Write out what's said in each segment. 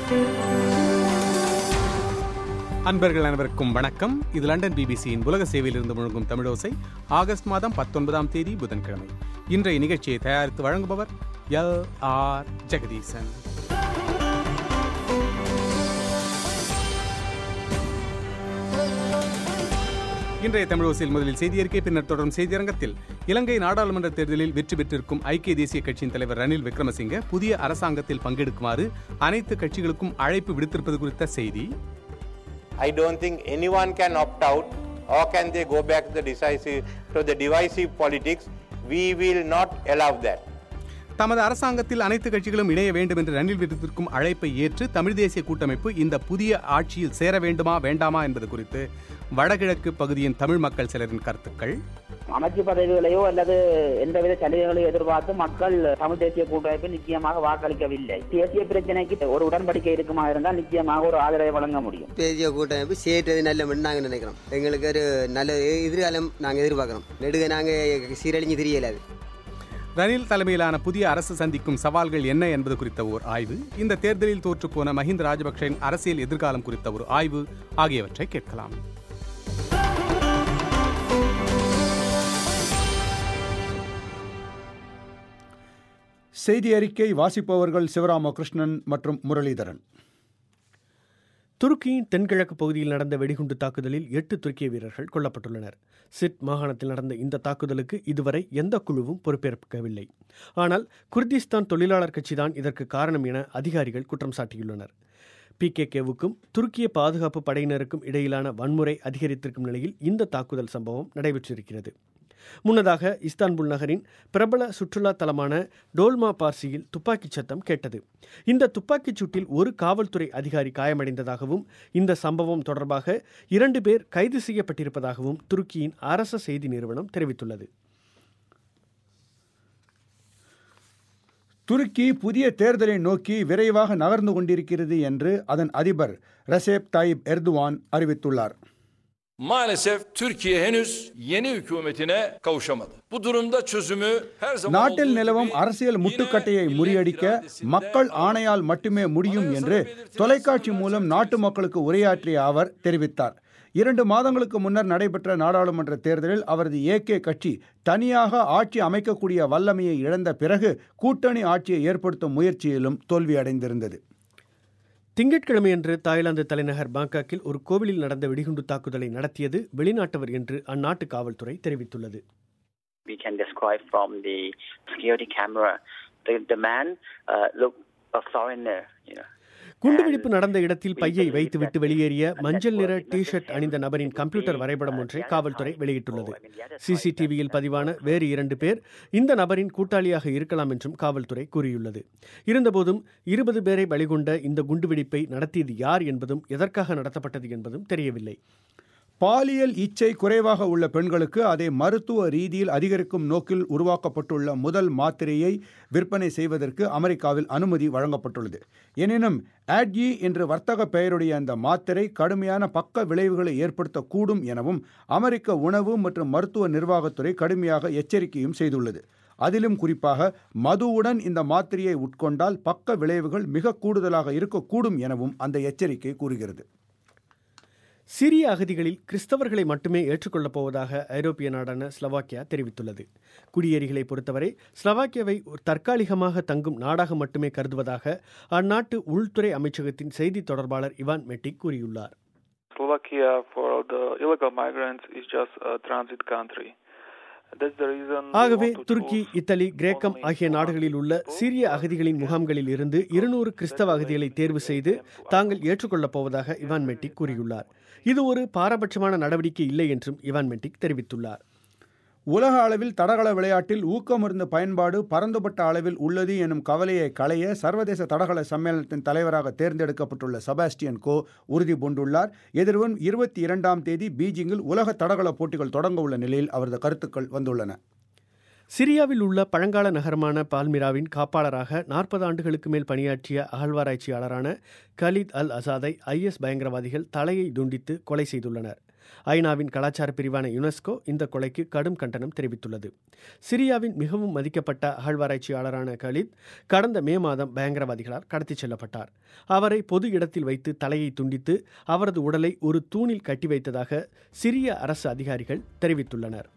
அன்பர்கள் அனைவருக்கும் வணக்கம் இது லண்டன் பிபிசியின் உலக சேவையிலிருந்து முழங்கும் தமிழோசை ஆகஸ்ட் மாதம் பத்தொன்பதாம் தேதி புதன்கிழமை இன்றைய நிகழ்ச்சியை தயாரித்து வழங்குபவர் எல் ஆர் ஜெகதீசன் இன்றைய தமிழோசையில் முதலில் செய்தி அறிக்கை பின்னர் தொடரும் செய்தியரங்கத்தில் இலங்கை நாடாளுமன்ற தேர்தலில் வெற்றி பெற்றிருக்கும் ஐக்கிய தேசிய கட்சியின் தலைவர் ரணில் விக்ரமசிங்க புதிய அரசாங்கத்தில் பங்கெடுக்குமாறு அனைத்து கட்சிகளுக்கும் அழைப்பு விடுத்திருப்பது குறித்த செய்தி I don't think anyone can opt out or can they go back to the decisive to the divisive politics. We will not allow that. தமது அரசாங்கத்தில் அனைத்து கட்சிகளும் இணைய வேண்டும் என்று ரணில் விடுத்திருக்கும் அழைப்பை ஏற்று தமிழ் தேசிய கூட்டமைப்பு இந்த புதிய ஆட்சியில் சேர வேண்டுமா வேண்டாமா என்பது குறித்து வடகிழக்கு பகுதியின் தமிழ் மக்கள் சிலரின் கருத்துக்கள் அமைச்சு பதவிகளையோ அல்லது எந்தவித சலுகைகளையோ எதிர்பார்த்து மக்கள் தமிழ் தேசிய கூட்டமைப்பில் நிச்சயமாக வாக்களிக்கவில்லை தேசிய பிரச்சனைக்கு ஒரு உடன்படிக்கை இருக்குமா இருந்தால் நிச்சயமாக ஒரு ஆதரவை வழங்க முடியும் தேசிய கூட்டமைப்பு சேர்றது நல்ல நாங்கள் நினைக்கிறோம் எங்களுக்கு ஒரு நல்ல எதிர்காலம் நாங்கள் எதிர்பார்க்குறோம் நெடுக நாங்கள் சீரழிஞ்சு தெரியலாது ரணில் தலைமையிலான புதிய அரசு சந்திக்கும் சவால்கள் என்ன என்பது குறித்த ஓர் ஆய்வு இந்த தேர்தலில் தோற்றுப்போன மஹிந்த ராஜபக்சேவின் அரசியல் எதிர்காலம் குறித்த ஒரு ஆய்வு ஆகியவற்றை கேட்கலாம் செய்தி அறிக்கை வாசிப்பவர்கள் சிவராமகிருஷ்ணன் மற்றும் முரளிதரன் துருக்கியின் தென்கிழக்கு பகுதியில் நடந்த வெடிகுண்டு தாக்குதலில் எட்டு துருக்கிய வீரர்கள் கொல்லப்பட்டுள்ளனர் சிட் மாகாணத்தில் நடந்த இந்த தாக்குதலுக்கு இதுவரை எந்த குழுவும் பொறுப்பேற்கவில்லை ஆனால் குர்திஸ்தான் தொழிலாளர் கட்சிதான் இதற்கு காரணம் என அதிகாரிகள் குற்றம் சாட்டியுள்ளனர் பிகேகேவுக்கும் துருக்கிய பாதுகாப்பு படையினருக்கும் இடையிலான வன்முறை அதிகரித்திருக்கும் நிலையில் இந்த தாக்குதல் சம்பவம் நடைபெற்றிருக்கிறது முன்னதாக இஸ்தான்புல் நகரின் பிரபல சுற்றுலா தலமான டோல்மா பார்சியில் துப்பாக்கிச் சத்தம் கேட்டது இந்த துப்பாக்கிச் சூட்டில் ஒரு காவல்துறை அதிகாரி காயமடைந்ததாகவும் இந்த சம்பவம் தொடர்பாக இரண்டு பேர் கைது செய்யப்பட்டிருப்பதாகவும் துருக்கியின் அரச செய்தி நிறுவனம் தெரிவித்துள்ளது துருக்கி புதிய தேர்தலை நோக்கி விரைவாக நகர்ந்து கொண்டிருக்கிறது என்று அதன் அதிபர் ரசேப் தாயிப் எர்துவான் அறிவித்துள்ளார் Maalesef Türkiye henüz yeni hükümetine kavuşamadı. Bu durumda çözümü her zaman நாட்டில் olduğu நிலவும் gibi அரசியல் yine முட்டுக்கட்டையை millet முறியடிக்க iradesinde மக்கள் ஆணையால் மட்டுமே முடியும் என்று தொலைக்காட்சி மூலம் நாட்டு மக்களுக்கு உரையாற்றிய அவர் தெரிவித்தார் இரண்டு மாதங்களுக்கு முன்னர் நடைபெற்ற நாடாளுமன்ற தேர்தலில் அவரது ஏகே கட்சி தனியாக ஆட்சி அமைக்கக்கூடிய வல்லமையை இழந்த பிறகு கூட்டணி ஆட்சியை ஏற்படுத்தும் முயற்சியிலும் தோல்வியடைந்திருந்தது திங்கட்கிழமையன்று தாய்லாந்து தலைநகர் பாங்காக்கில் ஒரு கோவிலில் நடந்த வெடிகுண்டு தாக்குதலை நடத்தியது வெளிநாட்டவர் என்று அந்நாட்டு காவல்துறை தெரிவித்துள்ளது we can describe from the security camera. The, the man uh, looked a foreigner, you know. குண்டுவெடிப்பு நடந்த இடத்தில் பையை வைத்துவிட்டு வெளியேறிய மஞ்சள் நிற டி ஷர்ட் அணிந்த நபரின் கம்ப்யூட்டர் வரைபடம் ஒன்றை காவல்துறை வெளியிட்டுள்ளது சிசிடிவியில் பதிவான வேறு இரண்டு பேர் இந்த நபரின் கூட்டாளியாக இருக்கலாம் என்றும் காவல்துறை கூறியுள்ளது இருந்தபோதும் இருபது பேரை பலிகொண்ட இந்த குண்டுவெடிப்பை நடத்தியது யார் என்பதும் எதற்காக நடத்தப்பட்டது என்பதும் தெரியவில்லை பாலியல் இச்சை குறைவாக உள்ள பெண்களுக்கு அதை மருத்துவ ரீதியில் அதிகரிக்கும் நோக்கில் உருவாக்கப்பட்டுள்ள முதல் மாத்திரையை விற்பனை செய்வதற்கு அமெரிக்காவில் அனுமதி வழங்கப்பட்டுள்ளது எனினும் ஆட்யி என்ற வர்த்தக பெயருடைய அந்த மாத்திரை கடுமையான பக்க விளைவுகளை ஏற்படுத்தக்கூடும் எனவும் அமெரிக்க உணவு மற்றும் மருத்துவ நிர்வாகத்துறை கடுமையாக எச்சரிக்கையும் செய்துள்ளது அதிலும் குறிப்பாக மதுவுடன் இந்த மாத்திரையை உட்கொண்டால் பக்க விளைவுகள் மிக கூடுதலாக இருக்கக்கூடும் எனவும் அந்த எச்சரிக்கை கூறுகிறது சிரிய அகதிகளில் கிறிஸ்தவர்களை மட்டுமே ஏற்றுக்கொள்ளப் போவதாக ஐரோப்பிய நாடான ஸ்லோவாக்கியா தெரிவித்துள்ளது குடியேறிகளை பொறுத்தவரை ஸ்லோவாக்கியாவை ஒரு தற்காலிகமாக தங்கும் நாடாக மட்டுமே கருதுவதாக அந்நாட்டு உள்துறை அமைச்சகத்தின் செய்தி தொடர்பாளர் இவான் மெட்டிக் கூறியுள்ளார் Slovakia for the illegal migrants is just a transit country. That's the reason we ஆகவே want to துருக்கி choose இத்தாலி கிரேக்கம் only ஆகிய நாடுகளில் உள்ள சீரிய அகதிகளின் முகாம்களில் இருந்து இருநூறு கிறிஸ்தவ அகதிகளை தேர்வு செய்து தாங்கள் ஏற்றுக்கொள்ளப் போவதாக இவான் மெட்டிக் கூறியுள்ளார் இது ஒரு பாரபட்சமான நடவடிக்கை இல்லை என்றும் இவான் மெட்டிக் தெரிவித்துள்ளார் உலக அளவில் தடகள விளையாட்டில் ஊக்கமருந்து பயன்பாடு பரந்துபட்ட அளவில் உள்ளது எனும் கவலையை களைய சர்வதேச தடகள சம்மேளனத்தின் தலைவராக தேர்ந்தெடுக்கப்பட்டுள்ள செபாஸ்டியன் கோ உறுதி பூண்டுள்ளார் எதிர்வரும் இருபத்தி இரண்டாம் தேதி பீஜிங்கில் உலக தடகள போட்டிகள் தொடங்க உள்ள நிலையில் அவரது கருத்துக்கள் வந்துள்ளன சிரியாவில் உள்ள பழங்கால நகரமான பால்மிராவின் காப்பாளராக நாற்பது ஆண்டுகளுக்கு மேல் பணியாற்றிய அகழ்வாராய்ச்சியாளரான கலீத் அல் அசாதை ஐஎஸ் பயங்கரவாதிகள் தலையை துண்டித்து கொலை செய்துள்ளனர் ஐநாவின் கலாச்சார பிரிவான யுனெஸ்கோ இந்த கொலைக்கு கடும் கண்டனம் தெரிவித்துள்ளது சிரியாவின் மிகவும் மதிக்கப்பட்ட அகழ்வாராய்ச்சியாளரான கலித் கடந்த மே மாதம் பயங்கரவாதிகளால் கடத்திச் செல்லப்பட்டார் அவரை பொது இடத்தில் வைத்து தலையை துண்டித்து அவரது உடலை ஒரு தூணில் கட்டி வைத்ததாக சிரிய அரசு அதிகாரிகள் தெரிவித்துள்ளனர்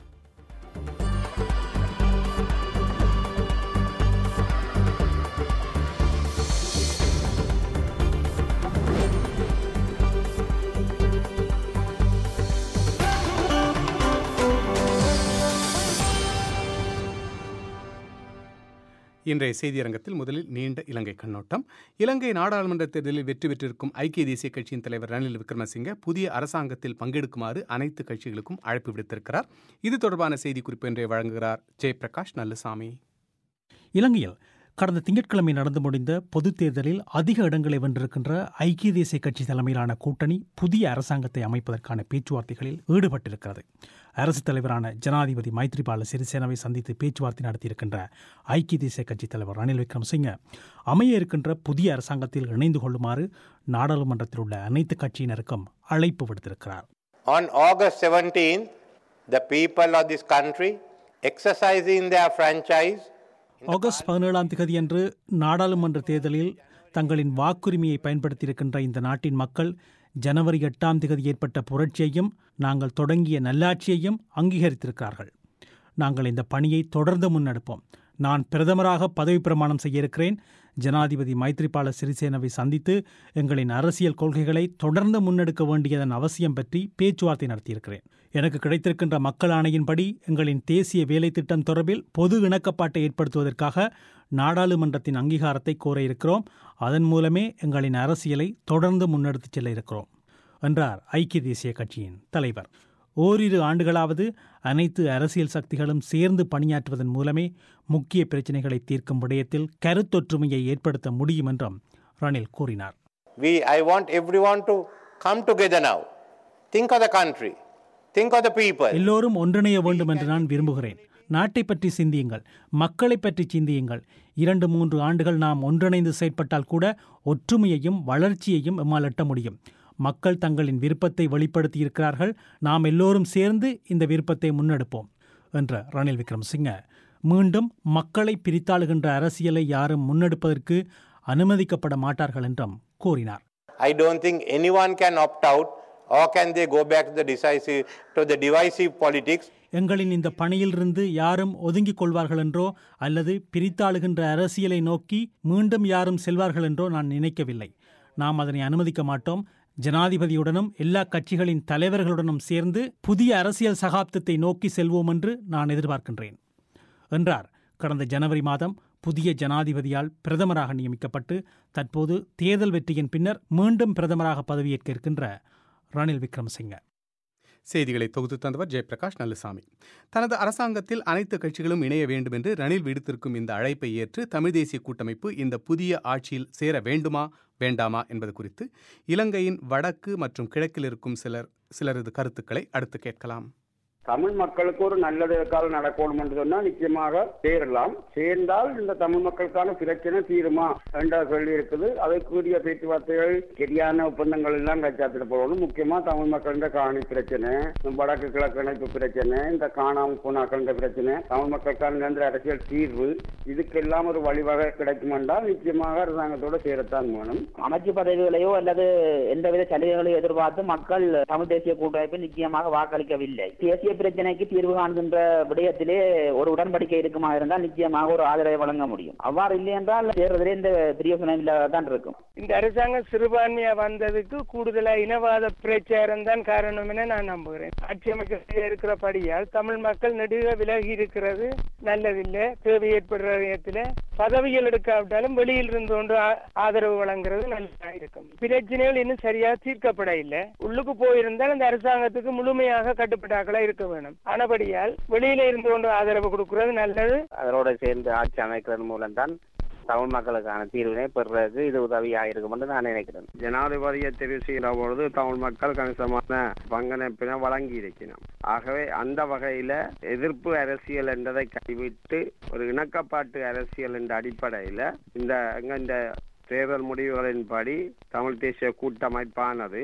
இன்றைய செய்தியரங்கத்தில் முதலில் நீண்ட இலங்கை கண்ணோட்டம் இலங்கை நாடாளுமன்ற தேர்தலில் வெற்றி பெற்றிருக்கும் ஐக்கிய தேசிய கட்சியின் தலைவர் ரணில் விக்ரமசிங்க புதிய அரசாங்கத்தில் பங்கெடுக்குமாறு அனைத்து கட்சிகளுக்கும் அழைப்பு விடுத்திருக்கிறார் இது தொடர்பான செய்திக்குறிப்பு இன்றைய வழங்குகிறார் ஜெயபிரகாஷ் நல்லசாமி இலங்கையில் கடந்த திங்கட்கிழமை நடந்து முடிந்த பொதுத் தேர்தலில் அதிக இடங்களை வென்றிருக்கின்ற ஐக்கிய தேசிய கட்சி தலைமையிலான கூட்டணி புதிய அரசாங்கத்தை அமைப்பதற்கான பேச்சுவார்த்தைகளில் ஈடுபட்டிருக்கிறது அரசுத் தலைவரான ஜனாதிபதி மைத்ரிபால சிறிசேனாவை சந்தித்து பேச்சுவார்த்தை நடத்தியிருக்கின்ற ஐக்கிய தேசிய கட்சி தலைவர் ரணில் விக்ரமசிங்க அமைய இருக்கின்ற புதிய அரசாங்கத்தில் இணைந்து கொள்ளுமாறு நாடாளுமன்றத்தில் உள்ள அனைத்து கட்சியினருக்கும் அழைப்பு விடுத்திருக்கிறார் On August 17th, the people of this country exercising their franchise August பதினேழாம் தேதியன்று நாடாளுமன்ற தேர்தலில் தங்களின் வாக்குரிமையை பயன்படுத்தியிருக்கின்ற இந்த நாட்டின் மக்கள் ஜனவரி எட்டாம் தேதி ஏற்பட்ட புரட்சியையும் நாங்கள் தொடங்கிய நல்லாட்சியையும் அங்கீகரித்திருக்கிறார்கள் நாங்கள் இந்த பணியை தொடர்ந்து முன்னெடுப்போம் நான் பிரதமராக பதவி பிரமாணம் செய்ய இருக்கிறேன் ஜனாதிபதி மைத்ரிபால சிறிசேனவை சந்தித்து எங்களின் அரசியல் கொள்கைகளை தொடர்ந்து முன்னெடுக்க வேண்டியதன் அவசியம் பற்றி பேச்சுவார்த்தை நடத்தியிருக்கிறேன் எனக்கு கிடைத்திருக்கின்ற மக்கள் ஆணையின்படி எங்களின் தேசிய வேலை திட்டம் தொடர்பில் பொது இணக்கப்பாட்டை ஏற்படுத்துவதற்காக நாடாளுமன்றத்தின் அங்கீகாரத்தை கோர இருக்கிறோம் அதன் மூலமே எங்களின் அரசியலை தொடர்ந்து முன்னெடுத்துச் செல்ல இருக்கிறோம் என்றார் ஐக்கிய தேசிய கட்சியின் தலைவர் ஓரிரு ஆண்டுகளாவது அனைத்து அரசியல் சக்திகளும் சேர்ந்து பணியாற்றுவதன் மூலமே முக்கிய பிரச்சினைகளை தீர்க்கும் விடயத்தில் கருத்தொற்றுமையை ஏற்படுத்த முடியும் என்றும் ரணில் கூறினார் We, I want everyone to come together now. Think of the country. Think of the people. எல்லோரும் ஒன்றிணைய வேண்டும் என்று நான் விரும்புகிறேன் நாட்டை பற்றி சிந்தியுங்கள் மக்களை பற்றி சிந்தியுங்கள் இரண்டு மூன்று ஆண்டுகள் நாம் ஒன்றிணைந்து செயற்பட்டால் கூட ஒற்றுமையையும் வளர்ச்சியையும் எம்மால் எட்ட முடியும் மக்கள் தங்களின் விருப்பத்தை வெளிப்படுத்தியிருக்கிறார்கள் நாம் எல்லோரும் சேர்ந்து இந்த விருப்பத்தை முன்னெடுப்போம் என்ற ரணில் விக்ரமசிங்க மீண்டும் மக்களை பிரித்தாளுகின்ற அரசியலை யாரும் முன்னெடுப்பதற்கு அனுமதிக்கப்பட மாட்டார்கள் என்றும் கூறினார் I don't think anyone can opt out or can they go back to the decisive to the divisive politics. எங்களின் இந்த பணியிலிருந்து யாரும் ஒதுங்கிக் கொள்வார்கள் என்றோ அல்லது பிரித்தாளுகின்ற அரசியலை நோக்கி மீண்டும் யாரும் செல்வார்கள் என்றோ நான் நினைக்கவில்லை நாம் அதனை அனுமதிக்க மாட்டோம் ஜனாதிபதியுடனும் எல்லா கட்சிகளின் தலைவர்களுடனும் சேர்ந்து புதிய அரசியல் சகாப்தத்தை நோக்கி செல்வோம் என்று நான் எதிர்பார்க்கின்றேன் என்றார் கடந்த ஜனவரி மாதம் புதிய ஜனாதிபதியால் பிரதமராக நியமிக்கப்பட்டு தற்போது தேர்தல் வெற்றியின் பின்னர் மீண்டும் பிரதமராக பதவியேற்க இருக்கின்ற ரணில் விக்ரமசிங்க செய்திகளை தொகுத்து தந்தவர் ஜெயபிரகாஷ் நல்லசாமி தனது அரசாங்கத்தில் அனைத்து கட்சிகளும் இணைய வேண்டும் என்று ரணில் விடுத்திருக்கும் இந்த அழைப்பை ஏற்று தமிழ் தேசிய கூட்டமைப்பு இந்த புதிய ஆட்சியில் சேர வேண்டுமா வேண்டாமா என்பது குறித்து இலங்கையின் வடக்கு மற்றும் கிழக்கில் இருக்கும் சிலர் சிலரது கருத்துக்களை அடுத்து கேட்கலாம் தமிழ் மக்களுக்கு ஒரு நல்லது காலம் நடக்கணும் என்று சொன்னா நிச்சயமாக சேரலாம் சேர்ந்தால் இந்த தமிழ் மக்களுக்கான பிரச்சனை தீருமா என்ற சொல்லி இருக்குது அதற்குரிய பேச்சுவார்த்தைகள் சரியான ஒப்பந்தங்கள் எல்லாம் கச்சாத்திட போகணும் முக்கியமா தமிழ் மக்களின் காணி பிரச்சனை வடக்கு கிழக்கு இணைப்பு பிரச்சனை இந்த காணாம போனாக்கள் பிரச்சனை தமிழ் மக்களுக்கான நிரந்தர அரசியல் தீர்வு இதுக்கெல்லாம் ஒரு வழிவகை கிடைக்கும் என்றால் நிச்சயமாக அரசாங்கத்தோட சேரத்தான் வேணும் அமைச்சு பதவிகளையோ அல்லது எந்தவித சலுகைகளையோ எதிர்பார்த்து மக்கள் தமிழ் தேசிய கூட்டமைப்பில் நிச்சயமாக வாக்களிக்கவில்லை தேசிய பிரச்சனைக்கு தீர்வு காண்கின்ற விடயத்திலே ஒரு உடன்படிக்கை இருக்குமா இருந்தால் நிச்சயமாக ஒரு ஆதரவை வழங்க முடியும் அவ்வாறு இல்லை என்றால் சேர்றதிலே இந்த பிரியோசனம் இல்லாதான் இருக்கும் இந்த அரசாங்கம் சிறுபான்மையா வந்ததுக்கு கூடுதலா இனவாத பிரச்சாரம் தான் காரணம் என நான் நம்புகிறேன் ஆட்சி அமைக்க இருக்கிறபடியால் தமிழ் மக்கள் நெடுக விலகி இருக்கிறது நல்லதில்லை தேவை ஏற்படுற இடத்துல பதவிகள் எடுக்காவிட்டாலும் வெளியில் இருந்து கொண்டு ஆ- ஆதரவு வழங்குறது நல்லா இருக்கும் பிரச்சனைகள் இன்னும் சரியா தீர்க்கப்பட இல்லை உள்ளுக்கு போயிருந்தால் அந்த அரசாங்கத்துக்கு முழுமையாக கட்டுப்பட்டாக்களா இருக்க வேணும் ஆனபடியால் வெளியில இருந்து கொண்டு ஆதரவு கொடுக்கிறது நல்லது அதனோட சேர்ந்து ஆட்சி அமைக்கிறது மூலம் தான் தமிழ் மக்களுக்கான தீர்வினை பெறுறதுக்கு இது உதவியாக இருக்கும் என்று நான் நினைக்கிறேன் ஜனாதிபதியை தெரிவு செய்கிற பொழுது தமிழ் மக்கள் கணிசமான பங்களிப்பினை வழங்கி இருக்கணும் ஆகவே அந்த வகையில எதிர்ப்பு அரசியல் என்றதை கைவிட்டு ஒரு இணக்கப்பாட்டு அரசியல் என்ற அடிப்படையில இந்த எங்க இந்த தேர்தல் முடிவுகளின்படி தமிழ் தேசிய கூட்டமைப்பானது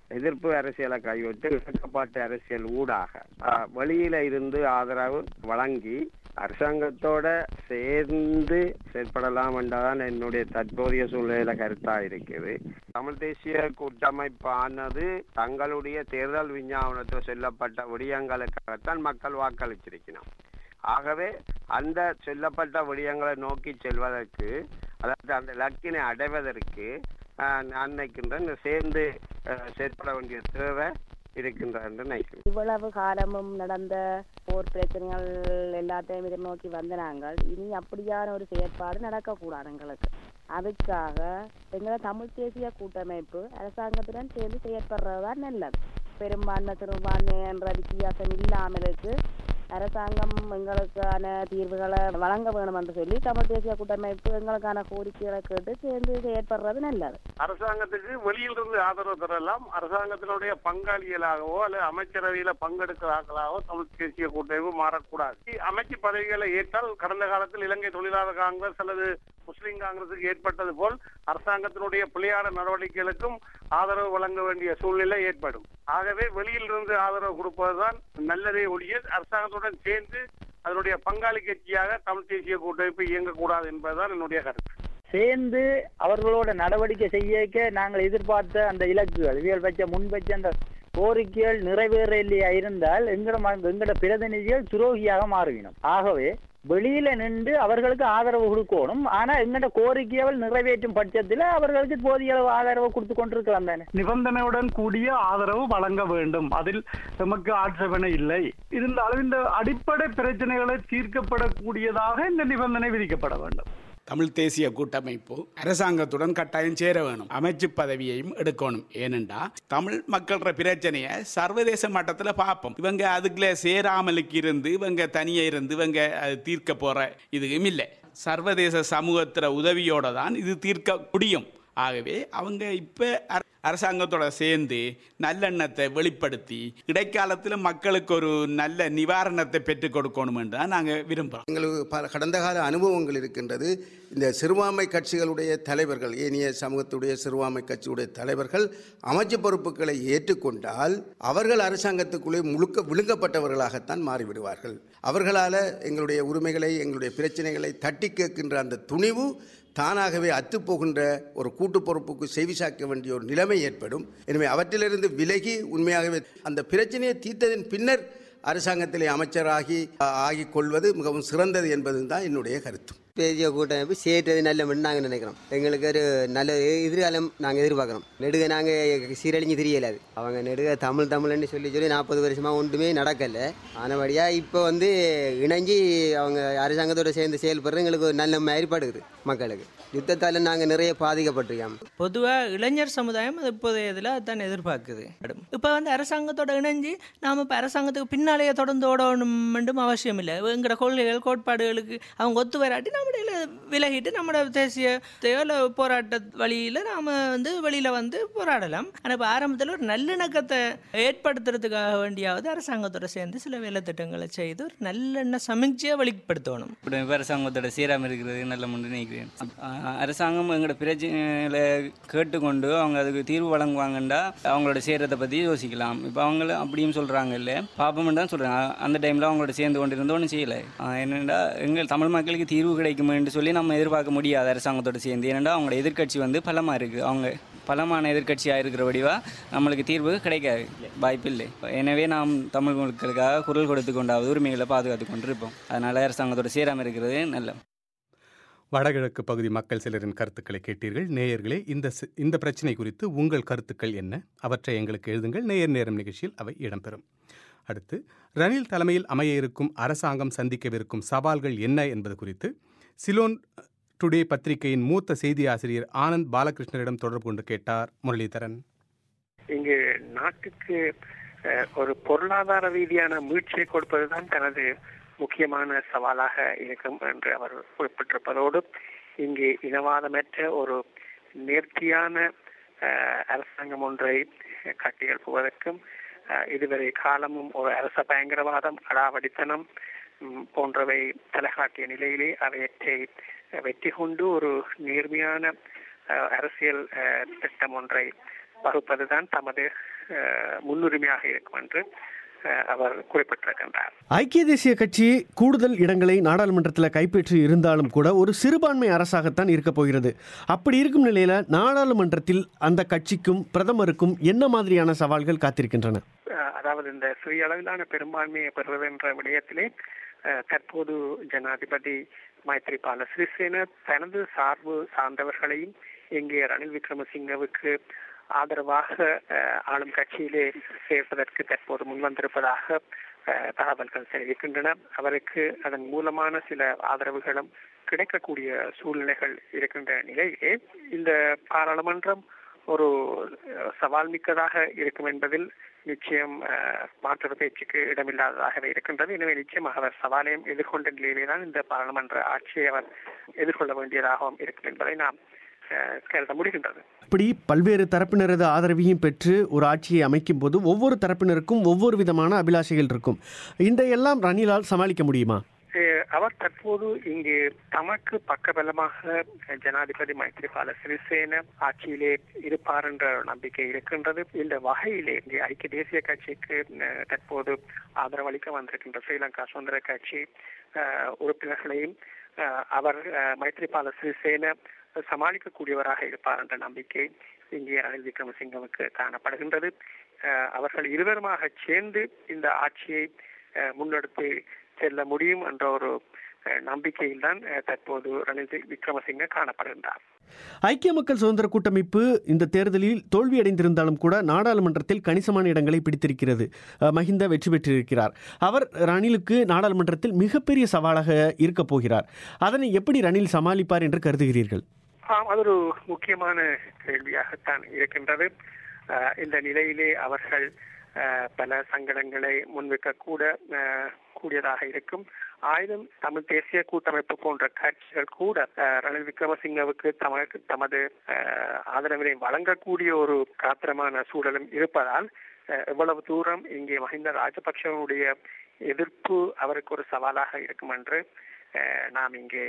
எதிர்ப்பு அரசியலை கைவிட்டு இணக்கப்பாட்டு அரசியல் ஊடாக அஹ், வெளியில இருந்து ஆதரவு வழங்கி அரசாங்கத்தோட சேர்ந்து செயற்படலாம் என்றதான் என்னுடைய தற்போதைய சூழ்நிலையில கருத்தா இருக்குது தமிழ் தேசிய கூட்டமைப்பானது தங்களுடைய தேர்தல் விஞ்ஞாபனத்தில் சொல்லப்பட்ட விடயங்களுக்காகத்தான் மக்கள் வாக்களிச்சிருக்கணும் ஆகவே அந்த சொல்லப்பட்ட விடயங்களை நோக்கி செல்வதற்கு அதாவது அந்த இலக்கினை அடைவதற்கு ஆஹ், நான் நினைக்கின்றேன் சேர்ந்து ஆஹ், செயற்பட வேண்டிய தேவை இருக்கின்றது என்று நினைக்கிறேன் இவ்வளவு காலமும் நடந்த போர் பிரச்சனைகள் எல்லாத்தையும் எதிர்நோக்கி வந்த நாங்கள் இனி அப்படியான ஒரு செயற்பாடு நடக்கக்கூடாது எங்களுக்கு அதுக்காக எங்களை தமிழ் தேசிய கூட்டமைப்பு அரசாங்கத்துடன் சேர்ந்து செயற்படுறதுதான் நல்லது பெரும்பான்மை சிறுபான்மை என்ற வித்தியாசம் இல்லாமலுக்கு அரசாங்கம் எங்களுக்கான தீர்வுகளை வழங்க வேணும் என்று சொல்லி தமிழ் தேசிய கூட்டமைப்பு எங்களுக்கான கோரிக்கைகளை கேட்டு சேர்ந்து செயற்படுறது நல்லது அரசாங்கத்துக்கு வெளியிலிருந்து ஆதரவு தரலாம் அரசாங்கத்தினுடைய பங்காளிகளாகவோ அல்லது அமைச்சரவையில பங்கெடுக்கிறார்களாகவோ தமிழ் தேசிய கூட்டமைப்பு மாறக்கூடாது அமைச்சு பதவிகளை ஏற்றால் கடந்த காலத்தில் இலங்கை தொழிலாளர் காங்கிரஸ் அல்லது முஸ்லிம் காங்கிரசுக்கு ஏற்பட்டது போல் அரசாங்கத்தினுடைய பிள்ளையான நடவடிக்கைகளுக்கும் ஆதரவு வழங்க வேண்டிய சூழ்நிலை ஏற்படும் ஆகவே வெளியிலிருந்து ஆதரவு கொடுப்பதுதான் நல்லதே ஒழிய அரசாங்கத்துடன் சேர்ந்து அதனுடைய பங்காளி கட்சியாக தமிழ் தேசிய கூட்டமைப்பு இயங்கக்கூடாது என்பதுதான் என்னுடைய கருத்து சேர்ந்து அவர்களோட நடவடிக்கை செய்ய நாங்கள் எதிர்பார்த்த அந்த இலக்குகள் இவர்கள் வச்ச முன் வச்ச அந்த கோரிக்கைகள் நிறைவேறலையா இருந்தால் எங்கட ம- எங்கட பிரதிநிதிகள் துரோகியாக மாறுவினோம் ஆகவே வெளியில நின்று அவர்களுக்கு ஆதரவு கொடுக்கணும் ஆனா எங்கட கோரிக்கைகள் நிறைவேற்றும் பட்சத்துல அவர்களுக்கு போதிய அளவு ஆதரவு கொடுத்து கொண்டிருக்கலாம் தானே நிபந்தனையுடன் கூடிய ஆதரவு வழங்க வேண்டும் அதில் எமக்கு ஆட்சேபனை இல்லை இருந்தாலும் இந்த அடிப்படை பிரச்சனைகளை தீர்க்கப்படக்கூடியதாக இந்த நிபந்தனை விதிக்கப்பட வேண்டும் தமிழ் தேசிய கூட்டமைப்பு அரசாங்கத்துடன் கட்டாயம் சேர வேணும் அமைச்சு பதவியையும் எடுக்கணும் ஏனென்றா தமிழ் மக்களோட பிரச்சனையை சர்வதேச மட்டத்தில் பார்ப்போம் இவங்க அதுக்குள்ள சேராமலுக்கு இருந்து இவங்க தனியே இருந்து இவங்க அது தீர்க்க போற இதுவும் இல்லை சர்வதேச சமூகத்திற உதவியோட தான் இது தீர்க்க முடியும் ஆகவே அவங்க இப்போ அரசாங்கத்தோட சேர்ந்து நல்லெண்ணத்தை வெளிப்படுத்தி இடைக்காலத்தில் மக்களுக்கு ஒரு நல்ல நிவாரணத்தை பெற்றுக் கொடுக்கணும் என்று தான் நாங்கள் விரும்புகிறோம் எங்களுக்கு பல கடந்த கால அனுபவங்கள் இருக்கின்றது இந்த சிறுபான்மை கட்சிகளுடைய தலைவர்கள் ஏனைய சமூகத்துடைய சிறுபான்மை கட்சியுடைய தலைவர்கள் அமைச்சு பொறுப்புகளை ஏற்றுக்கொண்டால் அவர்கள் அரசாங்கத்துக்குள்ளே முழுக்க விழுங்கப்பட்டவர்களாகத்தான் மாறிவிடுவார்கள் அவர்களால் எங்களுடைய உரிமைகளை எங்களுடைய பிரச்சனைகளை தட்டி கேட்கின்ற அந்த துணிவு தானாகவே அத்துப்போகின்ற ஒரு கூட்டு பொறுப்புக்கு செவிசாக்க வேண்டிய ஒரு நிலைமை ஏற்படும் எனவே அவற்றிலிருந்து விலகி உண்மையாகவே அந்த பிரச்சனையை தீர்த்ததின் பின்னர் அரசாங்கத்திலே அமைச்சராகி ஆகிக் கொள்வது மிகவும் சிறந்தது என்பதுதான் என்னுடைய கருத்து தேசிய கூட்டமைப்பு சேர்த்தது நல்ல நாங்கள் நினைக்கிறோம் எங்களுக்கு ஒரு நல்ல எதிர்காலம் நாங்கள் எதிர்பார்க்குறோம் நெடுக நாங்கள் சீரழிஞ்சு தெரியலாது அவங்க நெடுக தமிழ் தமிழ்னு சொல்லி சொல்லி நாற்பது வருஷமாக ஒன்றுமே நடக்கலை ஆனபடியாக இப்போ வந்து இணைஞ்சி அவங்க அரசாங்கத்தோட சேர்ந்து செயல்படுற எங்களுக்கு ஒரு நல்ல ஏற்பாடு மக்களுக்கு யுத்தத்தால் நாங்கள் நிறைய பாதிக்கப்பட்டிருக்கோம் பொதுவாக இளைஞர் சமுதாயம் அது இப்போதைய இதில் அதான் எதிர்பார்க்குது இப்போ வந்து அரசாங்கத்தோட இணைஞ்சு நாம் இப்போ அரசாங்கத்துக்கு பின்னாலேயே தொடர்ந்து ஓடணும் அவசியம் இல்லை எங்களோட கொள்கைகள் கோட்பாடுகளுக்கு அவங்க ஒத்து வராட்டி நம்முடைய விலகிட்டு நம்மளோட தேசியத்தையோ இல்லை போராட்ட வழியில் நாம் வந்து வெளியில் வந்து போராடலாம் ஆனால் இப்போ ஆரம்பத்தில் ஒரு நல்லிணக்கத்தை ஏற்படுத்துறதுக்காக வேண்டியாவது அரசாங்கத்தோட சேர்ந்து சில வேலை திட்டங்களை செய்து ஒரு நல்லெண்ண சமீட்சையை வெளிப்படுத்தணும் இப்படி அரசாங்கத்தோட சீராம இருக்கிறது நல்ல முன்னு நினைக்கிறேன் ஆஹ் அரசாங்கம் எங்களோட பிரச்சனைகளை கேட்டுக்கொண்டு அவங்க அதுக்கு தீர்வு வழங்குவாங்கண்டா அவங்களோட சேர்றதை பற்றி யோசிக்கலாம் இப்போ அவங்கள அப்படியும் சொல்கிறாங்க இல்லை பாப்போம்னு தான் சொல்கிறாங்க அந்த டைமில் அவங்களோட சேர்ந்து கொண்டு இருந்து ஒன்றும் செய்யலை ஆஹ் என்னென்னா எங்கள் தமிழ் மக்களுக்கு தீர்வு கிடைக்குமென்று சொல்லி நம்ம எதிர்பார்க்க முடியாது அரசாங்கத்தோட சேர்ந்து ஏன்னா அவங்களோட எதிர்க்கட்சி வந்து பலமாக இருக்குது அவங்க பலமான எதிர்க்கட்சியாக இருக்கிற வடிவா நம்மளுக்கு தீர்வு கிடைக்காது வாய்ப்பில்லை எனவே நாம் தமிழ் மக்களுக்காக குரல் கொடுத்து கொண்டாவது உரிமைகளை பாதுகாத்து கொண்டு இருப்போம் அதனால் அரசாங்கத்தோட சேராமல் இருக்கிறது நல்ல வடகிழக்கு பகுதி மக்கள் சிலரின் கருத்துக்களை கேட்டீர்கள் நேயர்களே இந்த சி- இந்த பிரச்சனை குறித்து உங்கள் கருத்துக்கள் என்ன அவற்றை எங்களுக்கு எழுதுங்கள் நேயர் நேரம் நிகழ்ச்சியில் அவை இடம்பெறும் அடுத்து ரணில் தலைமையில் அமைய இருக்கும் அரசாங்கம் சந்திக்கவிருக்கும் சவால்கள் என்ன என்பது குறித்து சிலோன் டுடே பத்திரிகையின் மூத்த செய்தி ஆசிரியர் ஆனந்த் பாலகிருஷ்ணரிடம் தொடர்பு கொண்டு கேட்டார் முரளிதரன் இங்கு நாட்டுக்கு அஹ், ஒரு பொருளாதார ரீதியான மீட்சியை கொடுப்பதுதான் தனது முக்கியமான சவாலாக இருக்கும் என்று அவர் குறிப்பிட்டிருப்பதோடு இங்கு இனவாதமற்ற ஒரு நேர்த்தியான அஹ், அரசாங்கம் ஒன்றை கட்டியெழுப்புவதற்கும் அஹ், இதுவரை காலமும் ஒரு அரச பயங்கரவாதம் அடாவடித்தனம் ம், போன்றவை தலைகாட்டிய நிலையிலே அவையற்றை வெற்றி கொண்டு ஒரு நேர்மையான அஹ், அரசியல் அஹ், திட்டம் ஒன்றை வகுப்பதுதான் தமது அஹ், முன்னுரிமையாக இருக்கும் என்று அஹ், அவர் குறிப்பிட்டிருக்கின்றார் ஐக்கிய தேசிய கட்சி கூடுதல் இடங்களை நாடாளுமன்றத்தில் கைப்பற்றி இருந்தாலும் கூட ஒரு சிறுபான்மை அரசாகத்தான் இருக்கப் போகிறது அப்படி இருக்கும் நிலையில நாடாளுமன்றத்தில் அந்த கட்சிக்கும் பிரதமருக்கும் என்ன மாதிரியான சவால்கள் காத்திருக்கின்றன அஹ், அதாவது இந்த சிறிய அளவிலான பெரும்பான்மையை பெறுவது என்ற விடயத்திலே அஹ், தற்போது ஜனாதிபதி மைத்ரிபால சிறிசேன தனது சார்பு சார்ந்தவர்களையும் இங்கே ரணில் விக்ரமசிங்கவுக்கு ஆதரவாக அஹ், ஆளும் கட்சியிலே சேர்ப்பதற்கு தற்போது முன்வந்திருப்பதாக அஹ், தகவல்கள் தெரிவிக்கின்றன அவருக்கு அதன் மூலமான சில ஆதரவுகளும் கிடைக்கக்கூடிய சூழ்நிலைகள் இருக்கின்ற நிலையிலே இந்த பாராளுமன்றம் ஒரு அஹ், சவால் மிக்கதாக இருக்கும் என்பதில் நிச்சயம் அஹ், மாற்று பேச்சுக்கு இடமில்லாததாகவே இருக்கின்றது எனவே நிச்சயமாக அவர் சவாலையும் எதிர்கொண்ட நிலையிலே தான் இந்த பாராளுமன்ற ஆட்சியை அவர் எதிர்கொள்ள வேண்டியதாகவும் இருக்கும் என்பதை நாம் அஹ், கருத முடிகின்றது இப்படி பல்வேறு தரப்பினரது ஆதரவையும் பெற்று ஒரு ஆட்சியை அமைக்கும் போது ஒவ்வொரு தரப்பினருக்கும் ஒவ்வொரு விதமான அபிலாஷைகள் இருக்கும் இதையெல்லாம் ரணிலால் சமாளிக்க முடியுமா அஹ், அவர் தற்போது இங்கு தமக்கு பக்கபலமாக ஜனாதிபதி மைத்ரிபால சிறிசேன ஆட்சியிலே இருப்பார் என்ற ஒரு நம்பிக்கை இருக்கின்றது இந்த வகையிலே இங்கே ஐக்கிய தேசிய கட்சிக்கு அஹ், தற்போது ஆதரவளிக்க வந்திருக்கின்ற ஸ்ரீலங்கா சுதந்திர கட்சி அஹ், உறுப்பினர்களையும் அஹ், அவர் அஹ், மைத்ரிபால சிறிசேன சமாளிக்கக்கூடியவராக இருப்பார் என்ற நம்பிக்கை இங்கே ரணில் விக்ரமசிங்கவுக்கு காணப்படுகின்றது அஹ், அவர்கள் இருவருமாக சேர்ந்து இந்த ஆட்சியை அஹ், முன்னெடுத்து செல்ல முடியும் என்ற ஒரு அஹ், நம்பிக்கையில்தான் அஹ், தற்போது ரணில் விக்ரமசிங்க காணப்படுகின்றார் ஐக்கிய மக்கள் சுதந்திர கூட்டமைப்பு இந்த தேர்தலில் தோல்வியடைந்திருந்தாலும் கூட நாடாளுமன்றத்தில் கணிசமான இடங்களை பிடித்திருக்கிறது அஹ், மஹிந்த வெற்றி பெற்றிருக்கிறார் அவர் ரணிலுக்கு நாடாளுமன்றத்தில் மிகப்பெரிய சவாலாக இருக்கப் போகிறார் அதனை எப்படி ரணில் சமாளிப்பார் என்று கருதுகிறீர்கள் ஆம் அது ஒரு முக்கியமான கேள்வியாகத்தான் இருக்கின்றது அஹ், இந்த நிலையிலே அவர்கள் அஹ், பல சங்கடங்களை முன்வைக்க கூட அஹ், கூடியதாக இருக்கும் ஆயுதம் தமிழ் தேசிய கூட்டமைப்பு போன்ற கட்சிகள் கூட அஹ், ரணில் விக்ரமசிங்கவுக்கு தமக்கு தமது அஹ், ஆதரவினை வழங்கக்கூடிய ஒரு காத்திரமான சூழலும் இருப்பதால் அஹ், எவ்வளவு தூரம் இங்கே மஹிந்த ராஜபக்சவனுடைய எதிர்ப்பு அவருக்கு ஒரு சவாலாக இருக்கும் என்று அஹ், நாம் இங்கே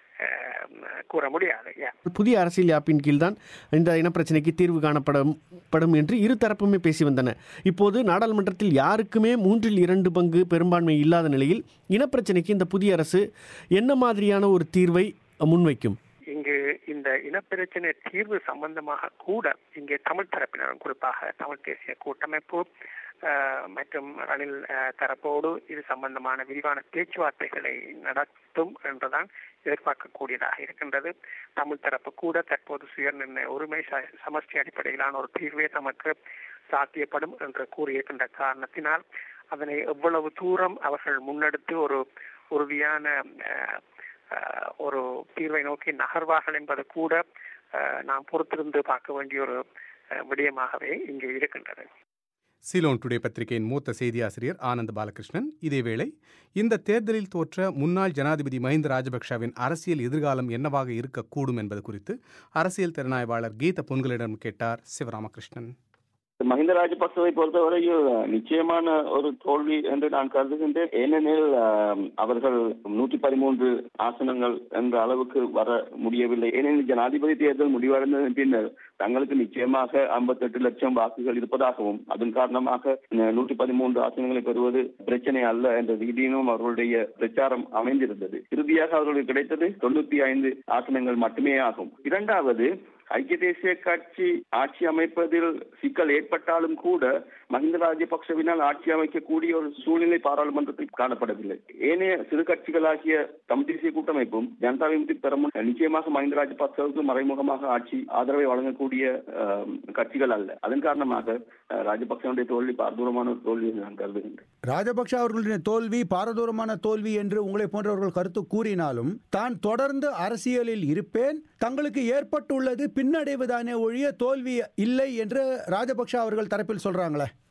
அஹ், கூற முடியாது Yeah. புதிய அரசியல் யாப்பின் கீழ்தான் இந்த இனப்பிரச்சனைக்கு தீர்வு காணப்படும் படும் என்று இரு தரப்புமே பேசி வந்தன இப்போது நாடாளுமன்றத்தில் யாருக்குமே மூன்றில் இரண்டு பங்கு பெரும்பான்மை இல்லாத நிலையில் இனப்பிரச்சனைக்கு இந்த புதிய அரசு என்ன மாதிரியான ஒரு தீர்வை முன்வைக்கும் இங்கு இந்த இனப்பிரச்சனை தீர்வு சம்பந்தமாக கூட இங்கே தமிழ் தரப்பினரும் குறிப்பாக தமிழ் தேசிய கூட்டமைப்பு அஹ், மற்றும் ரணில் அஹ், தரப்போடு இது சம்பந்தமான விரிவான பேச்சுவார்த்தைகளை நடத்தும் என்றுதான் எதிர்பார்க்கக்கூடியதாக இருக்கின்றது தமிழ் தரப்பு கூட தற்போது சுயநிர்ணய உரிமை ச- சமஷ்டி அடிப்படையிலான ஒரு தீர்வே நமக்கு சாத்தியப்படும் என்று கூறியிருக்கின்ற காரணத்தினால் அதனை எவ்வளவு தூரம் அவர்கள் முன்னெடுத்து ஒரு உறுதியான அஹ், அஹ், ஒரு தீர்வை நோக்கி நகர்வார்கள் என்பது கூட அஹ், நாம் பொறுத்திருந்து பார்க்க வேண்டிய ஒரு அஹ், விடயமாகவே இங்கு இருக்கின்றது சீலோன் டுடே பத்திரிகையின் மூத்த செய்தி ஆசிரியர் ஆனந்த் பாலகிருஷ்ணன் இதேவேளை இந்த தேர்தலில் தோற்ற முன்னாள் ஜனாதிபதி மஹிந்த ராஜபக்ஷவின் அரசியல் எதிர்காலம் என்னவாக இருக்கக்கூடும் என்பது குறித்து அரசியல் திறனாய்வாளர் கீத பொன்களிடம் கேட்டார் சிவராமகிருஷ்ணன் மஹிந்த ராஜபக்சவை பொறுத்தவரையில் நிச்சயமான ஒரு தோல்வி என்று நான் கருதுகின்றேன் ஏனெனில் ஆம், அவர்கள் நூற்றி பதிமூன்று ஆசனங்கள் என்ற அளவுக்கு வர முடியவில்லை ஏனெனில் ஜனாதிபதி தேர்தல் முடிவடைந்ததன் பின்னர் தங்களுக்கு நிச்சயமாக ஐம்பத்தெட்டு லட்சம் வாக்குகள் இருப்பதாகவும் அதன் காரணமாக நூற்றி பதிமூன்று ஆசனங்களை பெறுவது பிரச்சனை அல்ல என்ற ரீதியிலும் அவர்களுடைய பிரச்சாரம் அமைந்திருந்தது இறுதியாக அவர்களுக்கு கிடைத்தது தொண்ணூத்தி ஐந்து ஆசனங்கள் மட்டுமே ஆகும் இரண்டாவது ஐக்கிய தேசிய கட்சி ஆட்சி அமைப்பதில் சிக்கல் ஏற்பட்டாலும் கூட மஹிந்த ராஜபக்சவினால் ஆட்சி அமைக்கக்கூடிய ஒரு சூழ்நிலை பாராளுமன்றத்தில் காணப்படவில்லை ஏனைய சிறு கட்சிகளாகிய தமிழ் தேசிய கூட்டமைப்பும் ஜனதா விமுக்தி பெறமும் நிச்சயமாக மஹிந்த ராஜபக்சவுக்கு மறைமுகமாக ஆட்சி ஆதரவை வழங்கக்கூடிய அஹ், கட்சிகள் அல்ல அதன் காரணமாக அஹ், ராஜபக்சனுடைய தோல்வி பாரதூரமான ஒரு தோல்வி என்று நான் கருதுகின்றேன் ராஜபக்ஷ அவர்களுடைய தோல்வி பாரதூரமான தோல்வி என்று உங்களை போன்றவர்கள் கருத்து கூறினாலும் தான் தொடர்ந்து அரசியலில் இருப்பேன் தங்களுக்கு ஏற்பட்டுள்ளது பின்னடைவுதானே ஒழிய தோல்வி இல்லை என்று ராஜபக்ஷ அவர்கள் தரப்பில் சொல்றாங்களே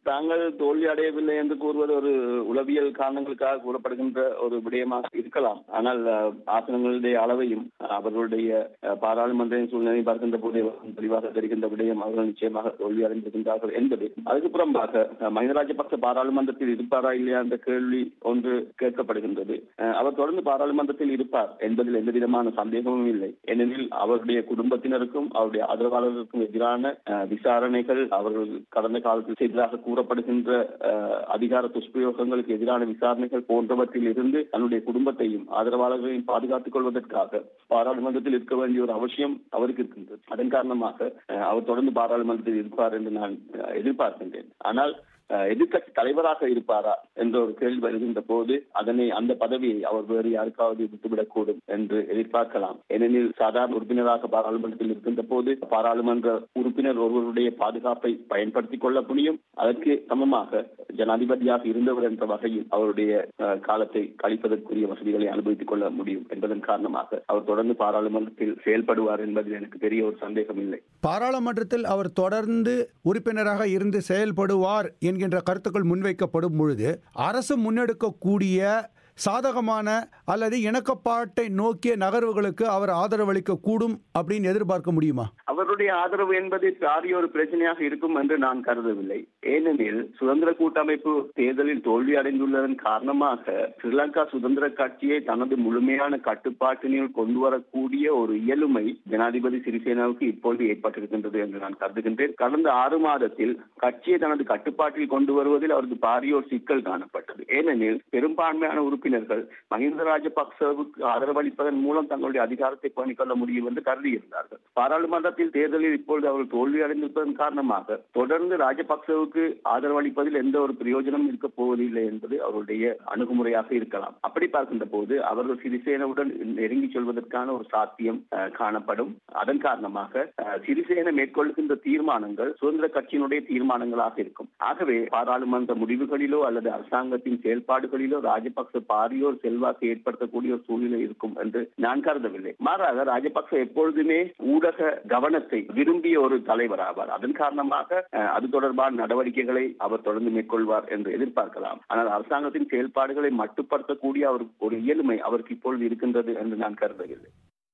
தாங்கள் தோல்வி அடையவில்லை என்று கூறுவது ஒரு உளவியல் காரணங்களுக்காக கூறப்படுகின்ற ஒரு விடயமாக இருக்கலாம் ஆனால் அஹ், ஆசனங்களுடைய அளவையும் அஹ், அவர்களுடைய அஹ், பாராளுமன்ற சூழ்நிலை பார்க்கின்ற போது தெளிவாக தெரிகின்ற விடயம் அவர்கள் நிச்சயமாக தோல்வி அடைந்திருக்கின்றார்கள் என்பது அதுக்கு புறம்பாக அஹ், மஹிந்த ராஜபக்ச பாராளுமன்றத்தில் இருப்பாரா இல்லையா என்ற கேள்வி ஒன்று கேட்கப்படுகின்றது அஹ், அவர் தொடர்ந்து பாராளுமன்றத்தில் இருப்பார் என்பதில் எந்த விதமான சந்தேகமும் இல்லை ஏனெனில் அவருடைய குடும்பத்தினருக்கும் அவருடைய ஆதரவாளர்களுக்கும் எதிரான அஹ், விசாரணைகள் அவர்கள் கடந்த காலத்தில் செய்ததாக கூறப்படுகின்ற அஹ், அதிகார துஷ்பிரயோகங்களுக்கு எதிரான விசாரணைகள் போன்றவற்றில் இருந்து தன்னுடைய குடும்பத்தையும் ஆதரவாளர்களையும் பாதுகாத்துக் கொள்வதற்காக பாராளுமன்றத்தில் இருக்க வேண்டிய ஒரு அவசியம் அவருக்கு இருக்கின்றது அதன் காரணமாக அஹ், அவர் தொடர்ந்து பாராளுமன்றத்தில் இருப்பார் என்று நான் அஹ், எதிர்பார்க்கின்றேன் ஆனால் அஹ், எதிர்க்கட்சி தலைவராக இருப்பாரா என்ற ஒரு கேள்வி வருகின்ற போது அதனை அந்த பதவியை அவர் வேறு யாருக்காவது விட்டுவிடக்கூடும் என்று எதிர்பார்க்கலாம் ஏனெனில் சாதாரண உறுப்பினராக பாராளுமன்றத்தில் இருக்கின்ற போது பாராளுமன்ற உறுப்பினர் ஒருவருடைய பாதுகாப்பை பயன்படுத்திக் கொள்ள முடியும் அதற்கு சமமாக ஜனாதிபதியாக இருந்தவர் என்ற வகையில் அவருடைய அஹ், காலத்தை கழிப்பதற்குரிய வசதிகளை அனுபவித்துக் கொள்ள முடியும் என்பதன் காரணமாக அவர் தொடர்ந்து பாராளுமன்றத்தில் செயல்படுவார் என்பதில் எனக்கு பெரிய ஒரு சந்தேகம் இல்லை பாராளுமன்றத்தில் அவர் தொடர்ந்து உறுப்பினராக இருந்து செயல்படுவார் என்கின்ற கருத்துக்கள் முன்வைக்கப்படும் பொழுது அரசு முன்னெடுக்கக்கூடிய சாதகமான அல்லது இணக்கப்பாட்டை நோக்கிய நகர்வுகளுக்கு அவர் ஆதரவளிக்க கூடும் அப்படின்னு எதிர்பார்க்க முடியுமா அவருடைய ஆதரவு என்பது பாரிய ஒரு பிரச்சனையாக இருக்கும் என்று நான் கருதவில்லை ஏனெனில் சுதந்திர கூட்டமைப்பு தேர்தலில் தோல்வி அடைந்துள்ளதன் காரணமாக ஸ்ரீலங்கா சுதந்திர கட்சியை தனது முழுமையான கட்டுப்பாட்டினில் கொண்டு வரக்கூடிய ஒரு இயலுமை ஜனாதிபதி சிறிசேனாவுக்கு இப்பொழுது ஏற்பட்டிருக்கின்றது என்று நான் கருதுகின்றேன் கடந்த ஆறு மாதத்தில் கட்சியை தனது கட்டுப்பாட்டில் கொண்டு வருவதில் அவருக்கு பாரிய ஒரு சிக்கல் காணப்பட்டது ஏனெனில் பெரும்பான்மையான உறுப்பினர்கள் மஹிந்த ராஜபக்சவுக்கு ஆதரவளிப்பதன் மூலம் தங்களுடைய அதிகாரத்தை பண்ணிக்கொள்ள முடியும் என்று கருதியிருந்தார்கள் பாராளுமன்றத்தில் தேர்தலில் இப்பொழுது அவர்கள் தோல்வி அடைந்திருப்பதன் காரணமாக தொடர்ந்து ராஜபக்சவுக்கு ஆதரவளிப்பதில் எந்த ஒரு பிரயோஜனம் இருக்க போவதில்லை என்பது அவருடைய அணுகுமுறையாக இருக்கலாம் அப்படி பார்க்கின்ற போது அவர்கள் சிறிசேனவுடன் நெருங்கி செல்வதற்கான ஒரு சாத்தியம் அஹ், காணப்படும் அதன் காரணமாக அஹ், சிறிசேன மேற்கொள்கின்ற தீர்மானங்கள் சுதந்திர கட்சியினுடைய தீர்மானங்களாக இருக்கும் ஆகவே பாராளுமன்ற முடிவுகளிலோ அல்லது அரசாங்கத்தின் செயல்பாடுகளிலோ ராஜபக்ச பாரியோர் செல்வாக்கு ஏற்படுத்தக்கூடிய ஒரு சூழ்நிலை இருக்கும் என்று நான் கருதவில்லை மாறாக ராஜபக்ச எப்பொழுதுமே ஊடக கவனத்தை விரும்பிய ஒரு தலைவர் ஆவார் அதன் காரணமாக அஹ், அது தொடர்பான நடவடிக்கைகளை அவர் தொடர்ந்து மேற்கொள்வார் என்று எதிர்பார்க்கலாம் ஆனால் அரசாங்கத்தின் செயல்பாடுகளை மட்டுப்படுத்தக்கூடிய அவர் ஒரு இயலுமை அவருக்கு இப்பொழுது இருக்கின்றது என்று நான் கருதவில்லை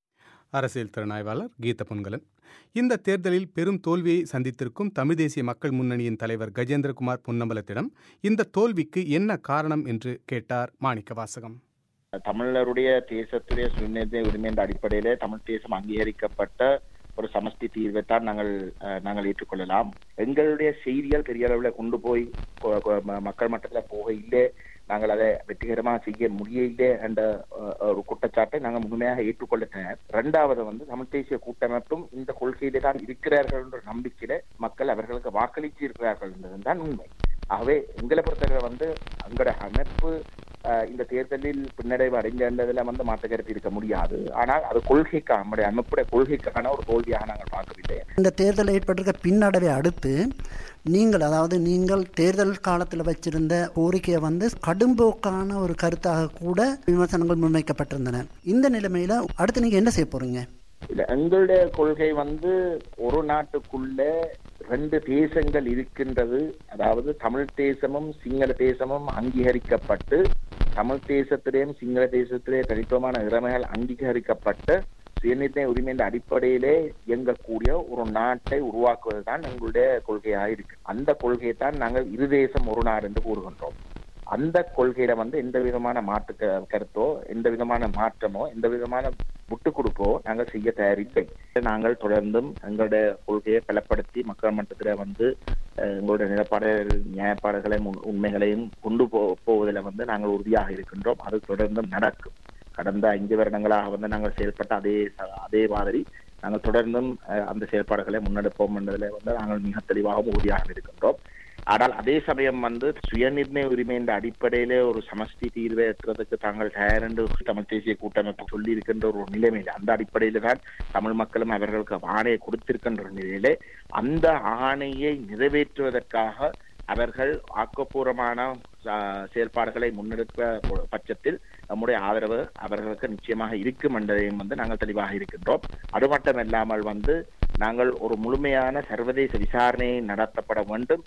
அரசியல் திறனாய்வாளர் கீத பொன்கலன் இந்த தேர்தலில் பெரும் தோல்வியை சந்தித்திருக்கும் தமிழ் தேசிய மக்கள் முன்னணியின் தலைவர் கஜேந்திரகுமார் பொன்னம்பலத்திடம் இந்த தோல்விக்கு என்ன காரணம் என்று கேட்டார் மாணிக்க வாசகம் தமிழருடைய தேசத்துடைய சுயநிர்ணய உரிமையின் அடிப்படையிலே தமிழ் தேசம் அங்கீகரிக்கப்பட்ட ஒரு சமஷ்டி தீர்வை தான் நாங்கள் அஹ், நாங்கள் ஏற்றுக்கொள்ளலாம் எங்களுடைய செய்திகள் பெரிய அளவில் கொண்டு போய் கொ- கொ- ம- மக்கள் மட்டத்தில் போக இல்லை நாங்கள் அதை வெற்றிகரமாக செய்ய முடியவில்லை என்ற அஹ், ஒரு குற்றச்சாட்டை நாங்கள் முழுமையாக ஏற்றுக்கொள்ளட்டேன் ரெண்டாவது வந்து தமிழ் தேசிய கூட்டமைப்பும் இந்த கொள்கையிலே தான் இருக்கிறார்கள் என்ற நம்பிக்கையில மக்கள் அவர்களுக்கு வாக்களித்து இருக்கிறார்கள் என்பதுதான் உண்மை ஆகவே எங்களை பொறுத்தவரை வந்து எங்களோட அமைப்பு அஹ், இந்த தேர்தலில் பின்னடைவு அடைந்ததில் வந்து மாற்று கருத்து இருக்க முடியாது ஆனால் அது கொள்கைக்கான நம்முடைய அமைப்புடைய கொள்கைக்கான ஒரு தோல்வியாக நாங்கள் பார்க்கவில்லை இந்த தேர்தலில் ஏற்பட்டிருக்க பின்னடைவை அடுத்து நீங்கள் அதாவது நீங்கள் தேர்தல் காலத்தில் வச்சிருந்த கோரிக்கையை வந்து கடும்போக்கான ஒரு கருத்தாக கூட விமர்சனங்கள் முன்வைக்கப்பட்டிருந்தன இந்த நிலைமையில அடுத்து நீங்க என்ன செய்ய போறீங்க இல்ல எங்களுடைய கொள்கை வந்து ஒரு நாட்டுக்குள்ள ரெண்டு தேசங்கள் இருக்கின்றது அதாவது தமிழ் தேசமும் சிங்கள தேசமும் அங்கீகரிக்கப்பட்டு தமிழ் தேசத்திலேயும் சிங்கள தேசத்திலே தனித்துவமான இறமைகள் அங்கீகரிக்கப்பட்டு சுயநிர்ணய உரிமையின் அடிப்படையிலே இயங்கக்கூடிய ஒரு நாட்டை உருவாக்குவதுதான் எங்களுடைய கொள்கையாக இருக்கு அந்த கொள்கையை தான் நாங்கள் இரு தேசம் ஒரு நாடு என்று கூறுகின்றோம் அந்த கொள்கையில வந்து எந்த விதமான மாற்று க- கருத்தோ எந்த விதமான மாற்றமோ எந்த விதமான விட்டு கொடுப்போ நாங்கள் செய்ய தயாரிப்பை நாங்கள் தொடர்ந்தும் எங்களுடைய கொள்கையை பலப்படுத்தி மக்கள் மட்டத்துல வந்து அஹ், எங்களுடைய நிலப்பாடு நியாயப்பாடுகளையும் உண்- உண்மைகளையும் கொண்டு போ போவதில் வந்து நாங்கள் உறுதியாக இருக்கின்றோம் அது தொடர்ந்தும் நடக்கும் கடந்த ஐந்து வருடங்களாக வந்து நாங்கள் செயல்பட்ட அதே ச- அதே மாதிரி நாங்கள் தொடர்ந்தும் அஹ், அந்த செயல்பாடுகளை முன்னெடுப்போம் என்பதில் வந்து நாங்கள் மிக தெளிவாகவும் உறுதியாக இருக்கின்றோம் ஆனால் அதே சமயம் வந்து சுயநிர்ணய உரிமை என்ற அடிப்படையிலே ஒரு சமஷ்டி தீர்வை எட்டுறதுக்கு தாங்கள் தயார் என்று தமிழ் தேசிய கூட்டமைப்பு சொல்லி இருக்கின்ற ஒரு நிலைமையில் அந்த அடிப்படையில தான் தமிழ் மக்களும் அவர்களுக்கு ஆணையை கொடுத்திருக்கின்ற நிலையிலே அந்த ஆணையை நிறைவேற்றுவதற்காக அவர்கள் ஆக்கப்பூர்வமான ஆஹ், செயல்பாடுகளை முன்னெடுக்க பட்சத்தில் நம்முடைய ஆதரவு அவர்களுக்கு நிச்சயமாக இருக்கும் என்பதையும் வந்து நாங்கள் தெளிவாக இருக்கின்றோம் அது மட்டுமல்லாமல் வந்து நாங்கள் ஒரு முழுமையான சர்வதேச விசாரணை நடத்தப்பட வேண்டும்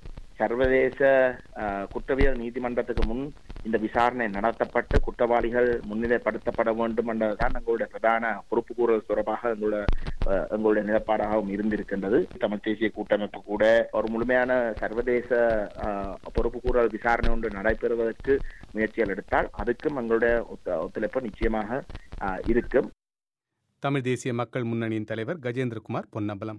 சர்வதேச அஹ், குற்றவியல் நீதிமன்றத்துக்கு முன் இந்த விசாரணை நடத்தப்பட்டு குற்றவாளிகள் முன்னிலைப்படுத்தப்பட வேண்டும் என்றதுதான் எங்களுடைய பிரதான பொறுப்புக்கூறல் தொடர்பாக எங்களுடைய அஹ், எங்களுடைய நிலப்பாடாகவும் இருந்திருக்கின்றது தமிழ் தேசிய கூட்டமைப்பு கூட ஒரு முழுமையான சர்வதேச அஹ், பொறுப்புக்கூறல் விசாரணை ஒன்று நடைபெறுவதற்கு முயற்சிகள் எடுத்தால் அதுக்கும் எங்களுடைய ஒத்த- ஒத்துழைப்பு நிச்சயமாக அஹ், இருக்கும் தமிழ் தேசிய மக்கள் முன்னணியின் தலைவர் கஜேந்திரகுமார் பொன்னம்பலம்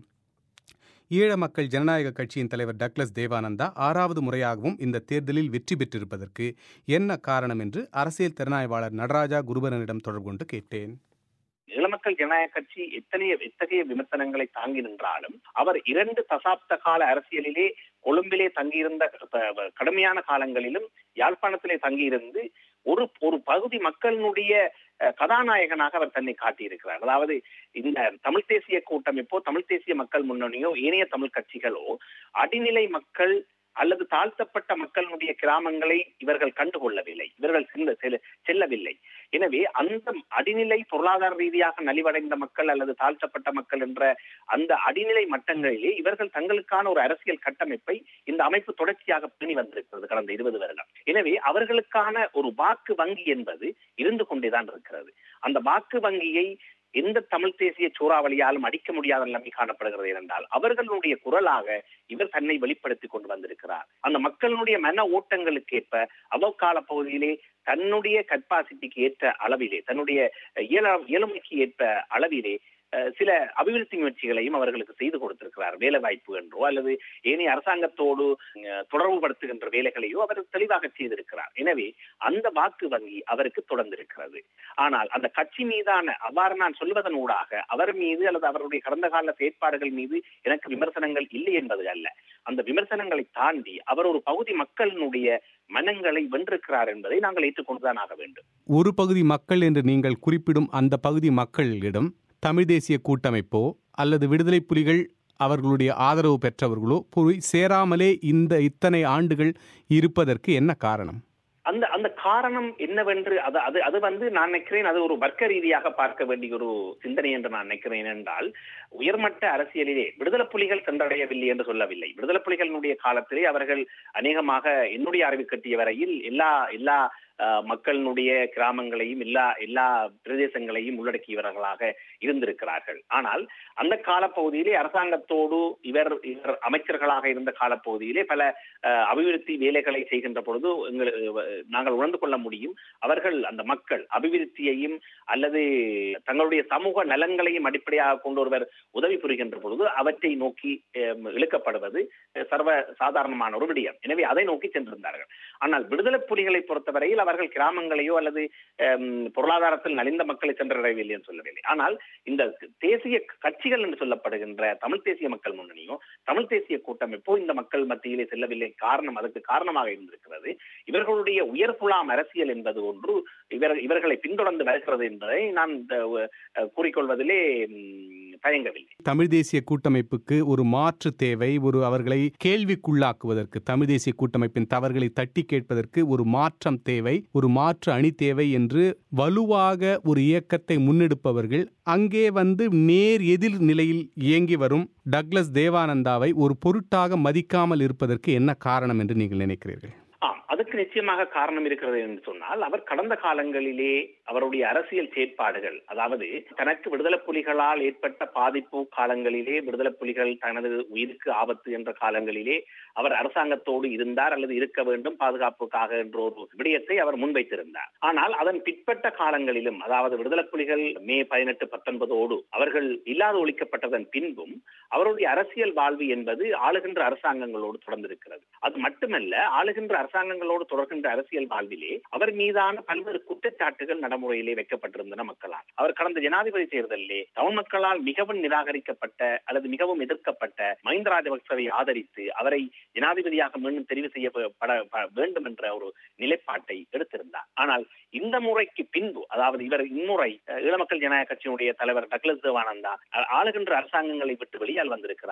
ஈழ மக்கள் ஜனநாயக கட்சியின் தலைவர் டக்ளஸ் தேவானந்தா ஆறாவது முறையாகவும் இந்த தேர்தலில் வெற்றி பெற்றிருப்பதற்கு என்ன காரணம் என்று அரசியல் திறனாய்வாளர் நடராஜா குருபரனிடம் தொடர்பு கொண்டு கேட்டேன் இளமக்கள் ஜனநாயக கட்சி எத்தனைய எத்தகைய விமர்சனங்களை தாங்கி நின்றாலும் அவர் இரண்டு தசாப்த கால அரசியலிலே கொழும்பிலே தங்கியிருந்த க- கடுமையான காலங்களிலும் யாழ்ப்பாணத்திலே தங்கியிருந்து ஒரு ஒரு பகுதி மக்களினுடைய அஹ், கதாநாயகனாக அவர் தன்னை காட்டியிருக்கிறார் அதாவது இந்த தமிழ் தேசிய கூட்டமைப்போ தமிழ் தேசிய மக்கள் முன்னணியோ ஏனைய தமிழ் கட்சிகளோ அடிநிலை மக்கள் அல்லது தாழ்த்தப்பட்ட மக்களுடைய கிராமங்களை இவர்கள் கண்டுகொள்ளவில்லை இவர்கள் செல்ல- செல்ல- செல்லவில்லை எனவே அந்த அடிநிலை பொருளாதார ரீதியாக நலிவடைந்த மக்கள் அல்லது தாழ்த்தப்பட்ட மக்கள் என்ற அந்த அடிநிலை மட்டங்களிலே இவர்கள் தங்களுக்கான ஒரு அரசியல் கட்டமைப்பை இந்த அமைப்பு தொடர்ச்சியாக பேணி வந்திருக்கிறது கடந்த இருபது வருடம் எனவே அவர்களுக்கான ஒரு வாக்கு வங்கி என்பது இருந்து கொண்டேதான் இருக்கிறது அந்த வாக்கு வங்கியை எந்த தமிழ் தேசிய சூறாவளியாலும் அடிக்க முடியாத நிலைமை காணப்படுகிறது என்றால் அவர்களுடைய குரலாக இவர் தன்னை வெளிப்படுத்திக் கொண்டு வந்திருக்கிறார் அந்த மக்களுடைய மன ஓட்டங்களுக்கேற்ப அவ்வக்கால பகுதியிலே தன்னுடைய கற்பாசிட்டிக்கு ஏற்ற அளவிலே தன்னுடைய இயல இயலுமைக்கு ஏற்ப அளவிலே அஹ், சில அபிவிருத்தி முயற்சிகளையும் அவர்களுக்கு செய்து கொடுத்திருக்கிறார் வேலை வாய்ப்பு என்றோ அல்லது ஏனைய அரசாங்கத்தோடு அஹ், தொடர்பு படுத்துகின்ற வேலைகளையோ அவர் தெளிவாக செய்திருக்கிறார் எனவே அந்த வாக்கு வங்கி அவருக்கு தொடர்ந்திருக்கிறது ஆனால் அந்த கட்சி மீதான அவ்வாறு நான் சொல்வதன் ஊடாக அவர் மீது அல்லது அவருடைய கடந்த கால செயற்பாடுகள் மீது எனக்கு விமர்சனங்கள் இல்லை என்பது அல்ல அந்த விமர்சனங்களை தாண்டி அவர் ஒரு பகுதி மக்களினுடைய மனங்களை வென்றிருக்கிறார் என்பதை நாங்கள் ஏற்றுக்கொண்டுதான் ஆக வேண்டும் ஒரு பகுதி மக்கள் என்று நீங்கள் குறிப்பிடும் அந்த பகுதி மக்களிடம் தமிழ் தேசிய கூட்டமைப்போ அல்லது விடுதலை புலிகள் அவர்களுடைய ஆதரவு பெற்றவர்களோ போய் சேராமலே இந்த இத்தனை ஆண்டுகள் இருப்பதற்கு என்ன காரணம் அந்த அந்த காரணம் என்னவென்று அது அது அது வந்து நான் நினைக்கிறேன் அது ஒரு வர்க்க ரீதியாக பார்க்க வேண்டிய ஒரு சிந்தனை என்று நான் நினைக்கிறேன் என்றால் உயர்மட்ட அரசியலிலே விடுதலை புலிகள் சென்றடையவில்லை என்று சொல்லவில்லை விடுதலை புலிகளினுடைய காலத்திலே அவர்கள் அநேகமாக என்னுடைய அறிவு கட்டிய வரையில் எல்லா எல்லா அஹ், மக்களினுடைய கிராமங்களையும் எல்லா எல்லா பிரதேசங்களையும் உள்ளடக்கியவர்களாக இருந்திருக்கிறார்கள் ஆனால் அந்த காலப்பகுதியிலே அரசாங்கத்தோடு இவர் இவர் அமைச்சர்களாக இருந்த காலப்பகுதியிலே பல அஹ், அபிவிருத்தி வேலைகளை செய்கின்ற பொழுது எங்கள் அஹ், நாங்கள் உணர்ந்து கொள்ள முடியும் அவர்கள் அந்த மக்கள் அபிவிருத்தியையும் அல்லது தங்களுடைய சமூக நலன்களையும் அடிப்படையாக கொண்டு ஒருவர் உதவி புரிகின்ற பொழுது அவற்றை நோக்கி அஹ், இழுக்கப்படுவது அஹ், சர்வ சாதாரணமான ஒரு விடயம் எனவே அதை நோக்கி சென்றிருந்தார்கள் ஆனால் விடுதலை புலிகளை பொறுத்தவரையில் அவர்கள் கிராமங்களையோ அல்லது அஹ், பொருளாதாரத்தில் நலிந்த மக்களை சென்றடையவில்லை என்று சொல்லவில்லை ஆனால் இந்த தேசிய கட்சிகள் என்று சொல்லப்படுகின்ற தமிழ் தேசிய மக்கள் முன்னணியோ தமிழ் தேசிய கூட்டமைப்போ இந்த மக்கள் மத்தியிலே செல்லவில்லை காரணம் அதற்கு காரணமாக இருந்திருக்கிறது இவர்களுடைய உயர்குலாம் அரசியல் என்பது ஒன்று இவர் இவர்களை பின்தொடர்ந்து வருகிறது என்பதை நான் இந்த, அஹ், கூறிக்கொள்வதிலே ம், தயங்கவில்லை தமிழ் தேசிய கூட்டமைப்புக்கு ஒரு மாற்று தேவை ஒரு அவர்களை கேள்விக்குள்ளாக்குவதற்கு தமிழ் தேசிய கூட்டமைப்பின் தவறுகளை தட்டி கேட்பதற்கு ஒரு மாற்றம் தேவை ஒரு மாற்று அணி தேவை என்று வலுவாக ஒரு இயக்கத்தை முன்னெடுப்பவர்கள் அங்கே வந்து நேர் எதிர் நிலையில் இயங்கி வரும் டக்ளஸ் தேவானந்தாவை ஒரு பொருட்டாக மதிக்காமல் இருப்பதற்கு என்ன காரணம் என்று நீங்கள் நினைக்கிறீர்கள் ஆம் அதுக்கு நிச்சயமாக காரணம் இருக்கிறது என்று சொன்னால் அவர் கடந்த காலங்களிலே அவருடைய அரசியல் செயற்பாடுகள் அதாவது தனக்கு விடுதலை புலிகளால் ஏற்பட்ட பாதிப்பு காலங்களிலே விடுதலை புலிகள் தனது உயிருக்கு ஆபத்து என்ற காலங்களிலே அவர் அரசாங்கத்தோடு இருந்தார் அல்லது இருக்க வேண்டும் பாதுகாப்புக்காக என்ற ஒரு விடயத்தை அவர் முன்வைத்திருந்தார் ஆனால் அதன் பிற்பட்ட காலங்களிலும் அதாவது விடுதலை புலிகள் மே பதினெட்டு பத்தொன்பதோடு அவர்கள் இல்லாது ஒழிக்கப்பட்டதன் பின்பும் அவருடைய அரசியல் வாழ்வு என்பது ஆளுகின்ற அரசாங்கங்களோடு தொடர்ந்திருக்கிறது அது மட்டுமல்ல ஆளுகின்ற அரசாங்கங்களோடு தொடர்கின்ற அரசியல் வாழ்விலே அவர் மீதான பல்வேறு குற்றச்சாட்டுகள் நடைமுறையிலே வைக்கப்பட்டிருந்தன மக்களால் அவர் கடந்த ஜனாதிபதி தேர்தலிலே தமிழ் மக்களால் மிகவும் நிராகரிக்கப்பட்ட அல்லது மிகவும் எதிர்க்கப்பட்ட மஹிந்த ராஜபக்சவை ஆதரித்து அவரை ஜனாதிபதியாக மீண்டும் தெரிவு செய்யப்பட ப- வேண்டும் என்ற ஒரு நிலைப்பாட்டை எடுத்திருந்தார் ஆனால் இந்த முறைக்கு பின்பு அதாவது இவர் இம்முறை அஹ், ஈழமக்கள் ஜனநாயக கட்சியினுடைய தலைவர் டக்ளஸ் தேவானந்தா அ- ஆளுகின்ற அரசாங்கங்களை விட்டு வெளியால் வந்திருக்கிறார்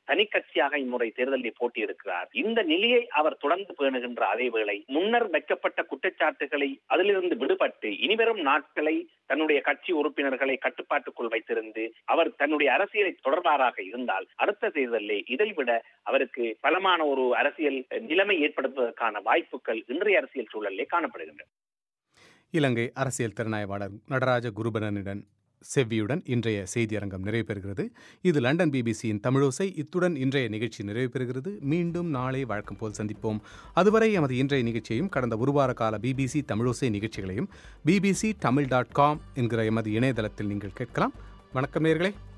தனி கட்சியாக இம்முறை தேர்தலில் போட்டியிடுகிறார் இந்த நிலையை அவர் தொடர்ந்து பேணுகின்ற அதே வேளை முன்னர் வைக்கப்பட்ட குற்றச்சாட்டுகளை அதிலிருந்து விடுபட்டு இனிவரும் நாட்களை தன்னுடைய கட்சி உறுப்பினர்களை கட்டுப்பாட்டுக்குள் வைத்திருந்து அவர் தன்னுடைய அரசியலை தொடர்பாராக இருந்தால் அடுத்த தேர்தலிலே இதைவிட அவருக்கு பலமான ஒரு அரசியல் நிலைமை ஏற்படுத்துவதற்கான வாய்ப்புகள் இன்றைய அரசியல் சூழலிலே காணப்படுகின்றன இலங்கை அரசியல் திறனாய்வாளர் நடராஜ குருபரனுடன் செவ்வியுடன் இன்றைய செய்தியரங்கம் நிறைவு பெறுகிறது இது லண்டன் பிபிசியின் தமிழோசை இத்துடன் இன்றைய நிகழ்ச்சி நிறைவு பெறுகிறது மீண்டும் நாளை வழக்கம் போல் சந்திப்போம் அதுவரை எமது இன்றைய நிகழ்ச்சியையும் கடந்த ஒரு வார கால பிபிசி தமிழோசை நிகழ்ச்சிகளையும் பிபிசி தமிழ் டாட் காம் என்கிற எமது இணையதளத்தில் நீங்கள் கேட்கலாம் வணக்கம் நேர்களே